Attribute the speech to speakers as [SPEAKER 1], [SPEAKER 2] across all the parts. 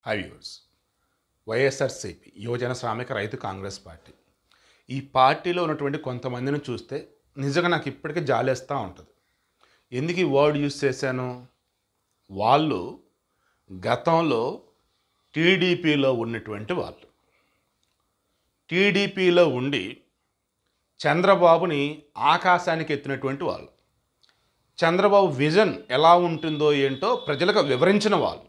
[SPEAKER 1] High viewers YSRCP యువజన శ్రామిక రైతు కాంగ్రెస్ పార్టీ ఈ పార్టీలో ఉన్నటువంటి కొంతమందిని చూస్తే నిజంగా నాకు ఇప్పటికీ జాలేస్తూ ఉంటుంది ఎందుకు ఈ వర్డ్ యూజ్ చేశాను వాళ్ళు గతంలో టీడీపీలో ఉన్నటువంటి వాళ్ళు టీడీపీలో ఉండి చంద్రబాబుని ఆకాశానికి ఎత్తినటువంటి వాళ్ళు చంద్రబాబు విజన్ ఎలా ఉంటుందో ఏంటో ప్రజలకు వివరించిన వాళ్ళు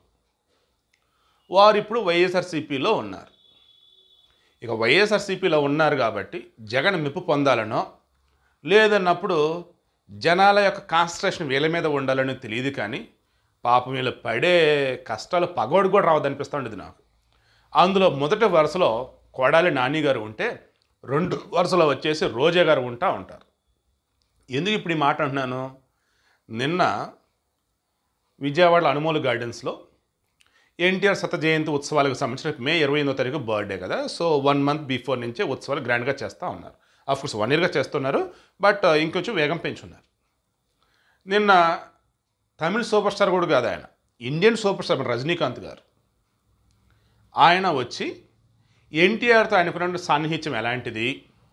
[SPEAKER 1] వారు ఇప్పుడు వైఎస్ఆర్సీపీలో ఉన్నారు ఇక వైఎస్ఆర్సీపీలో ఉన్నారు కాబట్టి జగన్ మెప్పు పొందాలనో లేదన్నప్పుడు జనాల యొక్క కాన్సన్ట్రేషన్ వీళ్ళ మీద ఉండాలని తెలియదు కానీ పాపం వీళ్ళు పడే కష్టాలు పగోడు కూడా రావద్దనిపిస్తూ ఉండేది నాకు అందులో మొదటి వరుసలో కొడాలి నాని గారు ఉంటే రెండు వరుసలో వచ్చేసి రోజా గారు ఉంటా ఉంటారు ఎందుకు ఇప్పుడు ఈ మాట అంటున్నాను నిన్న విజయవాడ అనుమోలు గార్డెన్స్లో ఎన్టీఆర్ శత జయంతి ఉత్సవాలకు సంబంధించిన మే ఇరవై ఎనిమిదో తారీఖు బర్త్డే కదా సో వన్ మంత్ బిఫోర్ నుంచే ఉత్సవాలు గ్రాండ్గా చేస్తూ ఉన్నారు కోర్స్ వన్ ఇయర్గా చేస్తున్నారు బట్ ఇంకొంచెం వేగం పెంచున్నారు నిన్న తమిళ సూపర్ స్టార్ కూడా కాదు ఆయన ఇండియన్ సూపర్ స్టార్ మన రజనీకాంత్ గారు ఆయన వచ్చి ఎన్టీఆర్తో ఆయనకున్నటువంటి సాన్నిహిత్యం ఎలాంటిది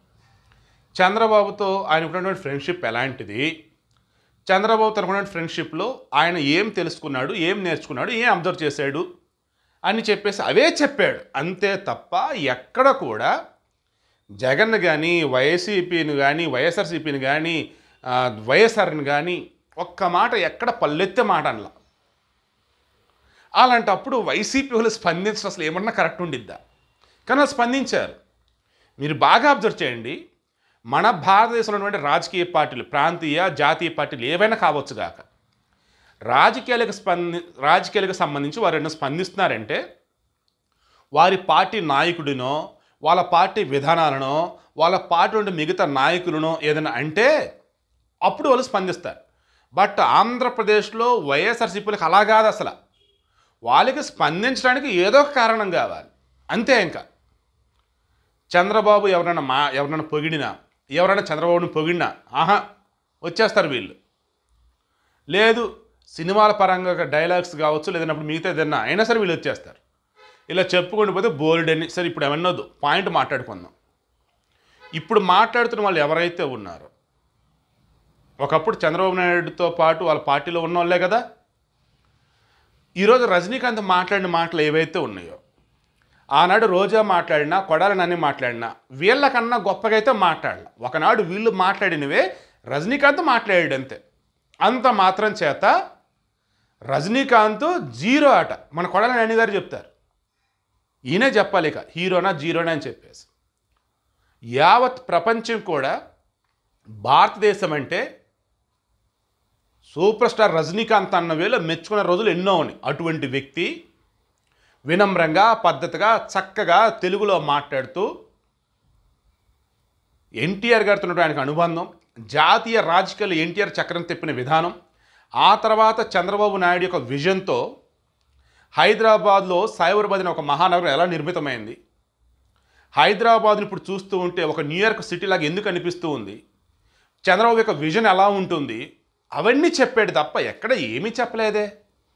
[SPEAKER 1] చంద్రబాబుతో ఆయనకున్నటువంటి ఫ్రెండ్షిప్ ఎలాంటిది చంద్రబాబు తనకున్న ఫ్రెండ్షిప్లో ఆయన ఏం తెలుసుకున్నాడు ఏం నేర్చుకున్నాడు ఏం అబ్జర్వ్ చేశాడు అని చెప్పేసి అవే చెప్పాడు అంతే తప్ప ఎక్కడ కూడా జగన్ కానీ వైసీపీని కానీ వైఎస్ఆర్సీపీని కానీ ఆ, వైఎస్ఆర్ని కానీ ఒక్క మాట ఎక్కడ పల్లెత్తే మాట అనలా అలాంటప్పుడు వైసీపీ వాళ్ళు స్పందించడం అసలు ఏమన్నా కరెక్ట్ ఉండిద్దా కానీ వాళ్ళు స్పందించారు మీరు బాగా అబ్జర్వ్ చేయండి మన భారతదేశంలో ఉన్నటువంటి రాజకీయ పార్టీలు ప్రాంతీయ జాతీయ పార్టీలు ఏవైనా కావచ్చు కాక రాజకీయాలకు స్పంది రాజకీయాలకు సంబంధించి వారు ఏమైనా స్పందిస్తున్నారంటే వారి పార్టీ నాయకుడినో వాళ్ళ పార్టీ విధానాలనో వాళ్ళ పార్టీ ఉండే మిగతా నాయకులనో ఏదైనా అంటే అప్పుడు వాళ్ళు స్పందిస్తారు బట్ ఆంధ్రప్రదేశ్లో వైఎస్ఆర్సీపీలకు అలా కాదు అసలు వాళ్ళకి స్పందించడానికి ఏదో ఒక కారణం కావాలి అంతే ఇంకా చంద్రబాబు ఎవరైనా మా ఎవరైనా పొగిడినా ఎవరైనా చంద్రబాబుని పొగిడినా ఆహా వచ్చేస్తారు వీళ్ళు లేదు సినిమాల పరంగా డైలాగ్స్ కావచ్చు లేదన్నప్పుడు మిగతా ఏదన్నా అయినా సరే వీళ్ళు వచ్చేస్తారు ఇలా చెప్పుకుంటూ పోతే బోల్డ్ అని సరే ఇప్పుడు ఏమన్నొద్దు పాయింట్ మాట్లాడుకుందాం ఇప్పుడు మాట్లాడుతున్న వాళ్ళు ఎవరైతే ఉన్నారో ఒకప్పుడు చంద్రబాబు నాయుడుతో పాటు వాళ్ళ పార్టీలో ఉన్న వాళ్ళే కదా ఈరోజు రజనీకాంత్ మాట్లాడిన మాటలు ఏవైతే ఉన్నాయో ఆనాడు రోజా మాట్లాడినా కొడాల నన్ను మాట్లాడినా వీళ్ళకన్నా గొప్పగా అయితే మాట్లాడాల ఒకనాడు వీళ్ళు మాట్లాడినవే రజనీకాంత్ మాట్లాడాడు అంతే అంత మాత్రం చేత రజనీకాంత్ జీరో ఆట మన కొడాల నాని గారు చెప్తారు ఈయనే చెప్పాలి ఇక హీరోనా జీరోనా అని చెప్పేసి యావత్ ప్రపంచం కూడా భారతదేశం అంటే సూపర్ స్టార్ రజనీకాంత్ అన్న వేళ మెచ్చుకున్న రోజులు ఎన్నో ఉన్నాయి అటువంటి వ్యక్తి వినమ్రంగా పద్ధతిగా చక్కగా తెలుగులో మాట్లాడుతూ ఎన్టీఆర్ గారితో ఉన్నటువంటి ఆయనకు అనుబంధం జాతీయ రాజకీయాలు ఎన్టీఆర్ చక్రం తిప్పిన విధానం ఆ తర్వాత చంద్రబాబు నాయుడు యొక్క విజన్తో హైదరాబాద్లో సైబరాబాద్ అనే ఒక మహానగరం ఎలా నిర్మితమైంది హైదరాబాద్ని ఇప్పుడు చూస్తూ ఉంటే ఒక న్యూయార్క్ సిటీ లాగా ఎందుకు అనిపిస్తూ ఉంది చంద్రబాబు యొక్క విజన్ ఎలా ఉంటుంది అవన్నీ చెప్పాడు తప్ప ఎక్కడ ఏమీ చెప్పలేదే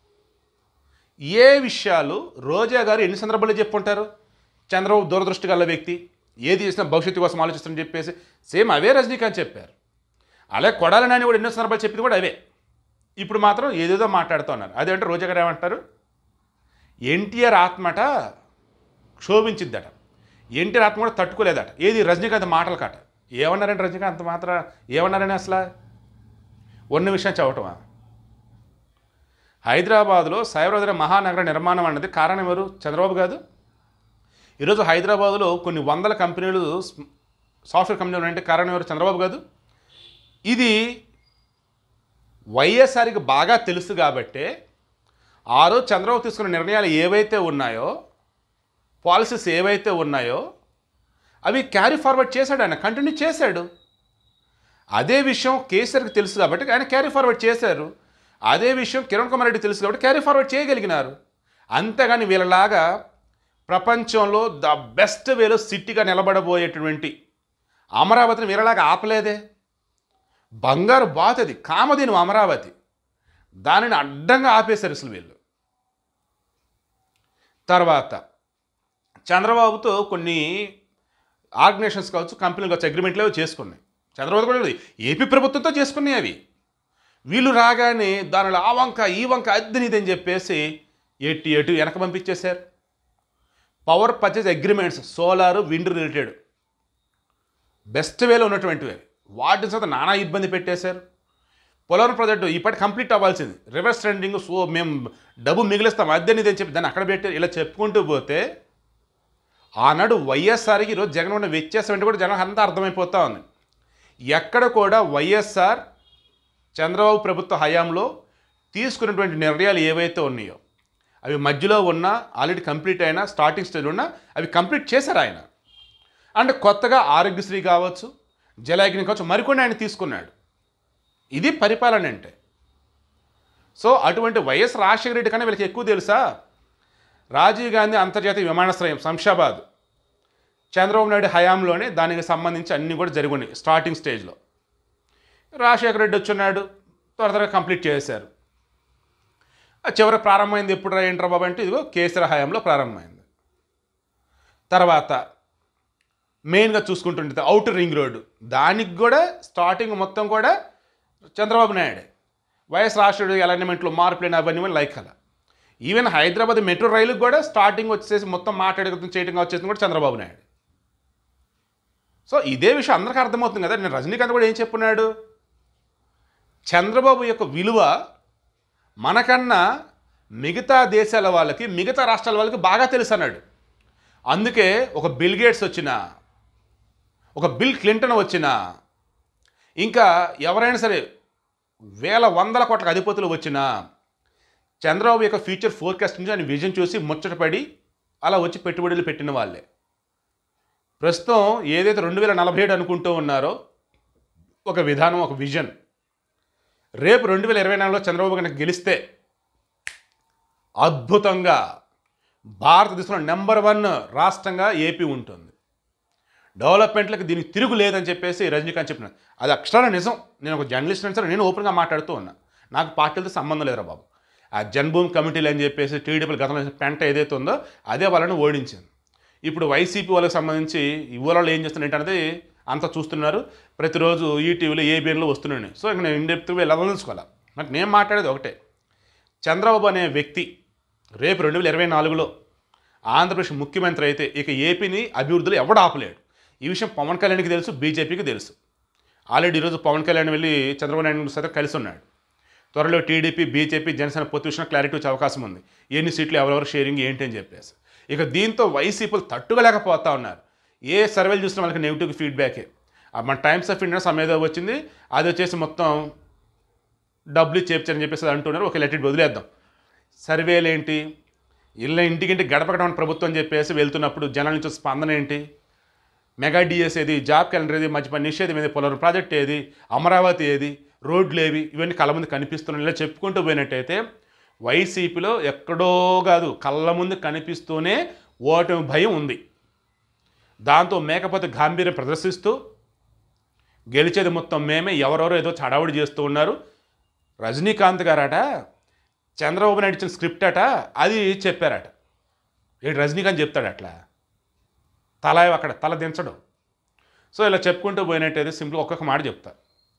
[SPEAKER 1] ఏ విషయాలు రోజా గారు ఎన్ని సందర్భాల్లో చెప్పుంటారు చంద్రబాబు దూరదృష్టి గల వ్యక్తి ఏది చేసినా భవిష్యత్తు కోసం ఆలోచిస్తారని చెప్పేసి సేమ్ అవే రజనీకాంత్ చెప్పారు అలాగే కొడాలి నాని కూడా ఎన్నో సందర్భాలు చెప్పింది కూడా అవే ఇప్పుడు మాత్రం ఏదేదో మాట్లాడుతూ ఉన్నారు అదేంటే రోజా గారు ఏమంటారు ఎన్టీఆర్ ఆత్మట క్షోభించిద్దట ఎన్టీఆర్ ఆత్మ కూడా తట్టుకోలేదట ఏది రజనీకాంత్ మాటలు కాట ఏమన్నారంటే రజనీకాంత్ మాత్రం ఏమన్నారని అసలు ఉన్న విషయం చెప్పటమా హైదరాబాద్లో సైబరాబాద్ మహానగర నిర్మాణం అన్నది కారణం ఎవరు చంద్రబాబు కాదు ఈరోజు హైదరాబాద్లో కొన్ని వందల కంపెనీలు స్- సాఫ్ట్వేర్ కంపెనీలు అంటే కారణం ఎవరు చంద్రబాబు కాదు ఇది వైఎస్ఆర్కి బాగా తెలుసు కాబట్టే ఆ రోజు చంద్రబాబు తీసుకున్న నిర్ణయాలు ఏవైతే ఉన్నాయో పాలసీస్ ఏవైతే ఉన్నాయో అవి క్యారీ ఫార్వర్డ్ చేశాడు ఆయన కంటిన్యూ చేశాడు అదే విషయం కేసీఆర్కి తెలుసు కాబట్టి ఆయన క్యారీ ఫార్వర్డ్ చేశారు అదే విషయం కిరణ్ కుమార్ రెడ్డి తెలుసు కాబట్టి క్యారీ ఫార్వర్డ్ చేయగలిగినారు అంతేగాని వీళ్ళలాగా ప్రపంచంలో ద బెస్ట్ వేలో సిటీగా నిలబడబోయేటువంటి అమరావతిని వీళ్ళలాగా ఆపలేదే బంగారు బాతది కామధేను అమరావతి దానిని అడ్డంగా ఆపేశారు అసలు వీళ్ళు తర్వాత చంద్రబాబుతో కొన్ని ఆర్గనైజేషన్స్ కావచ్చు కంపెనీలు కావచ్చు అగ్రిమెంట్లు అవి చేసుకున్నాయి చంద్రబాబు కూడా లేదు. ఏపీ ప్రభుత్వంతో చేసుకున్నాయి అవి వీళ్ళు రాగానే దానిలో ఆ వంక ఈ వంక అద్దె నీది అని చెప్పేసి ఎటు ఎటు వెనక పంపించేశారు power purchase agreements solar wind related best వేలో ఉన్నటువంటివి అవి. వాటిని సైతం నానా ఇబ్బంది పెట్టేశారు పోలవరం ప్రాజెక్టు ఇప్పటి కంప్లీట్ అవ్వాల్సింది రివర్స్ ట్రెండింగ్ సో మేము డబ్బు మిగిలిస్తాం అద్దె నీది అని చెప్పి దాన్ని అక్కడ పెట్టి ఇలా చెప్పుకుంటూ పోతే ఆనాడు వైఎస్ఆర్కి ఈరోజు జగన్ ఉన్న వ్యత్యాసం అంటే కూడా జనం అంతా అర్థమైపోతా ఉంది ఎక్కడ కూడా వైఎస్ఆర్ చంద్రబాబు ప్రభుత్వ హయాంలో తీసుకున్నటువంటి నిర్ణయాలు ఏవైతే ఉన్నాయో అవి మధ్యలో ఉన్నా ఆల్రెడీ కంప్లీట్ అయినా స్టార్టింగ్ స్టేజ్ ఉన్నా అవి కంప్లీట్ చేశారు ఆయన అండ్ కొత్తగా ఆరోగ్యశ్రీ కావచ్చు జలాగ్ని కావచ్చు మరికొన్ని ఆయన తీసుకున్నాడు ఇది పరిపాలన అంటే సో అటువంటి వైఎస్ రాజశేఖర రెడ్డి కన్నా వీళ్ళకి ఎక్కువ తెలుసా రాజీవ్ గాంధీ అంతర్జాతీయ విమానాశ్రయం శంషాబాద్ చంద్రబాబు నాయుడు హయాంలోనే దానికి సంబంధించి అన్నీ కూడా జరిగి ఉన్నాయి స్టార్టింగ్ స్టేజ్లో రాజశేఖర రెడ్డి వచ్చున్నాడు త్వర త్వరగా కంప్లీట్ చేశారు ఆ చివరి ప్రారంభమైంది ఎప్పుడు రా ఏంట్రా బాబు అంటే ఇదిగో కేసీఆర్ హయాంలో ప్రారంభమైంది తర్వాత మెయిన్గా చూసుకుంటుంటే అవుటర్ రింగ్ రోడ్డు దానికి కూడా స్టార్టింగ్ మొత్తం కూడా చంద్రబాబు నాయుడే వైఎస్ రాష్ట్రుడు అలైన్మెంట్లో మార్పులేని అవన్నీ లైక్ అలా ఈవెన్ హైదరాబాద్ మెట్రో రైలుకి కూడా స్టార్టింగ్ వచ్చేసి మొత్తం మాట్లాడేది చేయటం వచ్చేసింది కూడా చంద్రబాబు నాయుడు సో ఇదే విషయం అందరికీ అర్థమవుతుంది కదా నేను రజనీకాంత్ కూడా ఏం చెప్పున్నాడు చంద్రబాబు యొక్క విలువ మనకన్నా మిగతా దేశాల వాళ్ళకి మిగతా రాష్ట్రాల వాళ్ళకి బాగా తెలుసు అన్నాడు అందుకే ఒక బిల్ గేట్స్ వచ్చినా ఒక బిల్ క్లింటన్ వచ్చినా ఇంకా ఎవరైనా సరే వేల వందల కోట్ల అధిపతులు వచ్చినా చంద్రబాబు యొక్క ఫ్యూచర్ ఫోర్కాస్ట్ నుంచి ఆయన విజన్ చూసి ముచ్చటపడి అలా వచ్చి పెట్టుబడులు పెట్టిన వాళ్ళే ప్రస్తుతం ఏదైతే రెండు వేల నలభై ఏడు అనుకుంటూ ఉన్నారో ఒక విధానం ఒక విజన్ రేపు రెండు వేల ఇరవై నాలుగులో చంద్రబాబు కనుక గెలిస్తే అద్భుతంగా భారతదేశంలో నెంబర్ వన్ రాష్ట్రంగా ఏపీ ఉంటుంది డెవలప్మెంట్లకు దీనికి తిరుగు లేదని చెప్పేసి రజనీకాంత్ చెప్పిన అది అక్షరాల నిజం నేను ఒక జర్నలిస్ట్ అని సరే నేను ఓపెన్గా మాట్లాడుతూ ఉన్నా నాకు పార్టీలతో సంబంధం లేదురా బాబు ఆ జన్భూమి కమిటీలు అని చెప్పేసి టీడీపీ గతంలో చేసిన పెంట ఏదైతే ఉందో అదే వాళ్ళని ఓడించింది ఇప్పుడు వైసీపీ వాళ్ళకి సంబంధించి ఈ ఊళ్ళో ఏం చేస్తున్నారు ఏంటనేది అంతా చూస్తున్నారు ప్రతిరోజు ఈటీవీలో ఏబిఎన్లో వస్తున్నాయి సో ఇంక నేను ఇండెప్త్గా వెళ్ళదలుచుకోవాలి నాకు నేను మాట్లాడేది ఒకటే చంద్రబాబు అనే వ్యక్తి రేపు రెండు వేల ఇరవై నాలుగులో ఆంధ్రప్రదేశ్ ముఖ్యమంత్రి అయితే ఇక ఏపీని అభివృద్ధిలో ఎవడు ఆపలేడు ఈ విషయం పవన్ కళ్యాణ్కి తెలుసు బీజేపీకి తెలుసు ఆల్రెడీ ఈరోజు పవన్ కళ్యాణ్ వెళ్ళి చంద్రబాబు నాయుడు సైతం కలిసి ఉన్నాడు త్వరలో టీడీపీ బీజేపీ జనసేన పొత్తు విషయంలో క్లారిటీ వచ్చే అవకాశం ఉంది ఎన్ని సీట్లు ఎవరెవరు షేరింగ్ ఏంటి అని చెప్పేసి ఇక దీంతో వైసీపీలు తట్టుకోలేకపోతా ఉన్నారు ఏ సర్వేలు చూసినా వాళ్ళకి నెగిటివ్ ఫీడ్బ్యాకే ఆ మన టైమ్స్ ఆఫ్ ఇండియా సమేదో వచ్చింది అది వచ్చేసి మొత్తం డబ్బులు చేర్చారని చెప్పేసి అది అంటున్నారు ఒక లెటర్ వదిలేద్దాం సర్వేలు ఏంటి ఇళ్ళ ఇంటికింటి గడపగడం ప్రభుత్వం అని చెప్పేసి వెళ్తున్నప్పుడు జనాల నుంచి వచ్చే స్పందన ఏంటి మెగా డిఎస్ ఏది జాబ్ క్యాలెండర్ ఏది మంచి పని నిషేధం ఏది పోలవరం ప్రాజెక్ట్ ఏది అమరావతి ఏది రోడ్లు ఏవి ఇవన్నీ కళ్ళ ముందు కనిపిస్తున్నాయి ఇలా చెప్పుకుంటూ పోయినట్టయితే వైసీపీలో ఎక్కడో కాదు కళ్ళ ముందు కనిపిస్తూనే ఓటమి భయం ఉంది దాంతో మేకపోతే గాంభీర్యం ప్రదర్శిస్తూ గెలిచేది మొత్తం మేమే ఎవరెవరో ఏదో చడావుడి చేస్తూ ఉన్నారు రజనీకాంత్ గారట చంద్రబాబు నాయుడు ఇచ్చిన స్క్రిప్ట్ అట అది చెప్పారట ఏంటి రజనీకాంత్ చెప్తాడు అట్లా తల అక్కడ తల దించడం సో ఇలా చెప్పుకుంటూ పోయినట్టయితే సింపుల్ ఒక్కొక్క మాట చెప్తా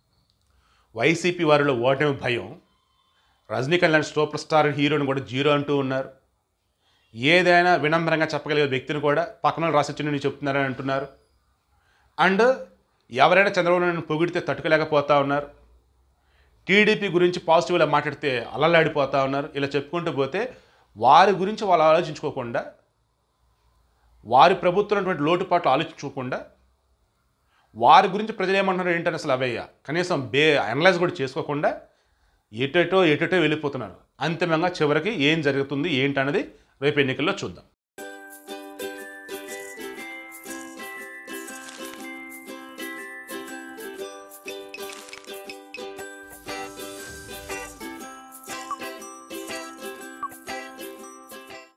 [SPEAKER 1] వైసీపీ వారిలో ఓటమి భయం రజనీకాంత్ లాంటి సూపర్ స్టార్ హీరోని కూడా జీరో అంటూ ఉన్నారు ఏదైనా వినమ్రంగా చెప్పగలిగే వ్యక్తిని కూడా పక్కన రాసిచ్చి నేను చెప్తున్నారని అంటున్నారు అండ్ ఎవరైనా చంద్రబాబు నాయుడు పొగిడితే తట్టుకోలేకపోతా ఉన్నారు టీడీపీ గురించి పాజిటివ్గా మాట్లాడితే అల్లలాడిపోతా ఉన్నారు ఇలా చెప్పుకుంటూ పోతే వారి గురించి వాళ్ళు ఆలోచించుకోకుండా వారి ప్రభుత్వం ఉన్నటువంటి లోటుపాట్లు ఆలోచించుకోకుండా వారి గురించి ప్రజలు ఏమంటున్నారు ఏంటని అసలు అవయ్య కనీసం బే అనలైజ్ కూడా చేసుకోకుండా ఎటెటో ఎటెటో వెళ్ళిపోతున్నారు అంతిమంగా చివరికి ఏం జరుగుతుంది ఏంటన్నది రేపు ఎన్నికల్లో చూద్దాం